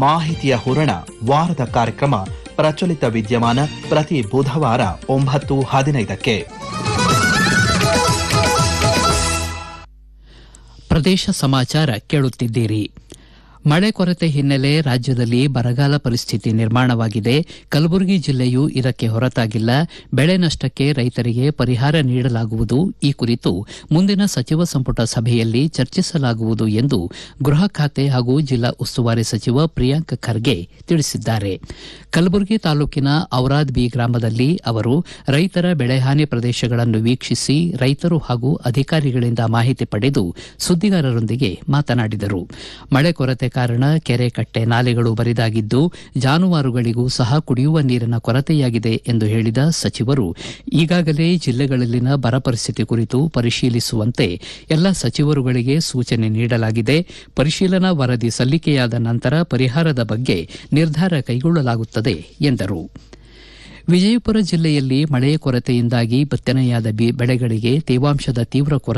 ಮಾಹಿತಿಯ ಹೂರಣ ವಾರದ ಕಾರ್ಯಕ್ರಮ ಪ್ರಚಲಿತ ವಿದ್ಯಮಾನ ಪ್ರತಿ ಬುಧವಾರ ಒಂಬತ್ತು ಹದಿನೈದಕ್ಕೆ ಪ್ರದೇಶ ಸಮಾಚಾರ ಕೇಳುತ್ತಿದ್ದೀರಿ ಮಳೆ ಕೊರತೆ ಹಿನ್ನೆಲೆ ರಾಜ್ಯದಲ್ಲಿ ಬರಗಾಲ ಪರಿಸ್ಥಿತಿ ನಿರ್ಮಾಣವಾಗಿದೆ ಕಲಬುರಗಿ ಜಿಲ್ಲೆಯೂ ಇದಕ್ಕೆ ಹೊರತಾಗಿಲ್ಲ ಬೆಳೆ ನಷ್ಟಕ್ಕೆ ರೈತರಿಗೆ ಪರಿಹಾರ ನೀಡಲಾಗುವುದು ಈ ಕುರಿತು ಮುಂದಿನ ಸಚಿವ ಸಂಪುಟ ಸಭೆಯಲ್ಲಿ ಚರ್ಚಿಸಲಾಗುವುದು ಎಂದು ಗೃಹ ಖಾತೆ ಹಾಗೂ ಜಿಲ್ಲಾ ಉಸ್ತುವಾರಿ ಸಚಿವ ಪ್ರಿಯಾಂಕ್ ಖರ್ಗೆ ತಿಳಿಸಿದ್ದಾರೆ ಕಲಬುರಗಿ ತಾಲೂಕಿನ ಔರಾದ್ ಬಿ ಗ್ರಾಮದಲ್ಲಿ ಅವರು ರೈತರ ಬೆಳೆಹಾನಿ ಪ್ರದೇಶಗಳನ್ನು ವೀಕ್ಷಿಸಿ ರೈತರು ಹಾಗೂ ಅಧಿಕಾರಿಗಳಿಂದ ಮಾಹಿತಿ ಪಡೆದು ಸುದ್ದಿಗಾರರೊಂದಿಗೆ ಮಾತನಾಡಿದರು ಮಳೆ ಕೊರತೆ ಕಾರಣ ಕೆರೆ ಕಟ್ಟೆ ನಾಲೆಗಳು ಬರಿದಾಗಿದ್ದು ಜಾನುವಾರುಗಳಿಗೂ ಸಹ ಕುಡಿಯುವ ನೀರಿನ ಕೊರತೆಯಾಗಿದೆ ಎಂದು ಹೇಳಿದ ಸಚಿವರು ಈಗಾಗಲೇ ಜಿಲ್ಲೆಗಳಲ್ಲಿನ ಬರ ಪರಿಸ್ಥಿತಿ ಕುರಿತು ಪರಿಶೀಲಿಸುವಂತೆ ಎಲ್ಲ ಸಚಿವರುಗಳಿಗೆ ಸೂಚನೆ ನೀಡಲಾಗಿದೆ ಪರಿಶೀಲನಾ ವರದಿ ಸಲ್ಲಿಕೆಯಾದ ನಂತರ ಪರಿಹಾರದ ಬಗ್ಗೆ ನಿರ್ಧಾರ ಕೈಗೊಳ್ಳಲಾಗುತ್ತದೆ ಎಂದರು ವಿಜಯಪುರ ಜಿಲ್ಲೆಯಲ್ಲಿ ಮಳೆಯ ಕೊರತೆಯಿಂದಾಗಿ ಬಿತ್ತನೆಯಾದ ಬೆಳೆಗಳಿಗೆ ತೇವಾಂಶದ ತೀವ್ರ ಕೊರತೆ